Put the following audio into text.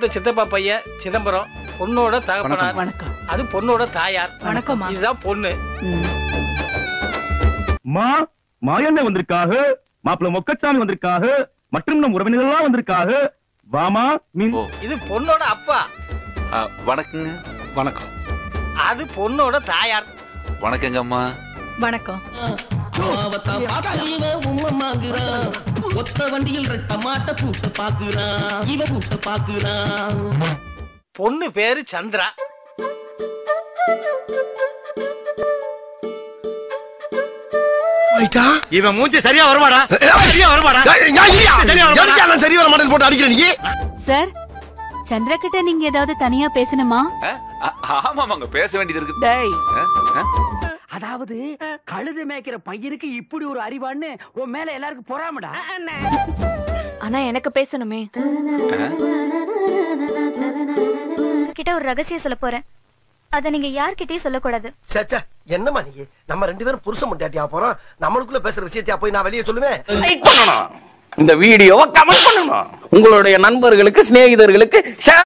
இந்த சித்தப்பா பையன் சிதம்பரம் பொண்ணோட தகப்பனார் வணக்கம் அது பொண்ணோட தாயார் வணக்கம்மா. இதுதான் பொண்ணு மா மாயண்ண வந்திருக்காக மாப்பிள்ள மொக்கச்சாமி வந்திருக்காக மற்றும் நம் உறவினர்கள்லாம் வந்திருக்காக வாமா மீன் இது பொண்ணோட அப்பா ஆ, வணக்கங்க வணக்கம் அது பொண்ணோட தாயார் வணக்கங்க அம்மா வணக்கம் கோவத்தான் பார்த்து இவன் உம்மம்மாங்கிறான். ஒத்த வண்டியில் ரெட்ட மாட்ட பூட்ட பாக்குறான் இவ பூட்ட பாக்குறான் பொண்ணு பேரு சந்திரா இவன் மூஞ்சி சரியா வருமாடா சரியா வருமாடா சரியா வருமாடா சரி வர மாட்டேன்னு போட்டு அடிக்கிற நீ சார் சந்திர கிட்ட நீங்க ஏதாவது தனியா பேசணுமா ஆ, ஆ- ஆமாமாங்க பேச வேண்டியது இருக்கு டேய் ஆ, ஆ. அதாவது கழுது மேய்க்கிற பையனுக்கு இப்படி ஒரு அறிவான்னு உன் மேல எல்லாருக்கும் பொறாமடா ஆனா எனக்கு பேசணுமே கிட்ட ஒரு ரகசியம் சொல்ல போறேன் அத நீங்க யார்கிட்டயும் சொல்லக்கூடாது சேச்சா என்னம்மா நீ நம்ம ரெண்டு பேரும் புருஷன் முட்டாட்டியா போறோம் நம்மளுக்குள்ள பேசுற விஷயத்தையா போய் நான் வெளியே சொல்லுவேன் லைக் பண்ணணும் இந்த வீடியோவை கமெண்ட் பண்ணணும் உங்களுடைய நண்பர்களுக்கு சிநேகிதர்களுக்கு share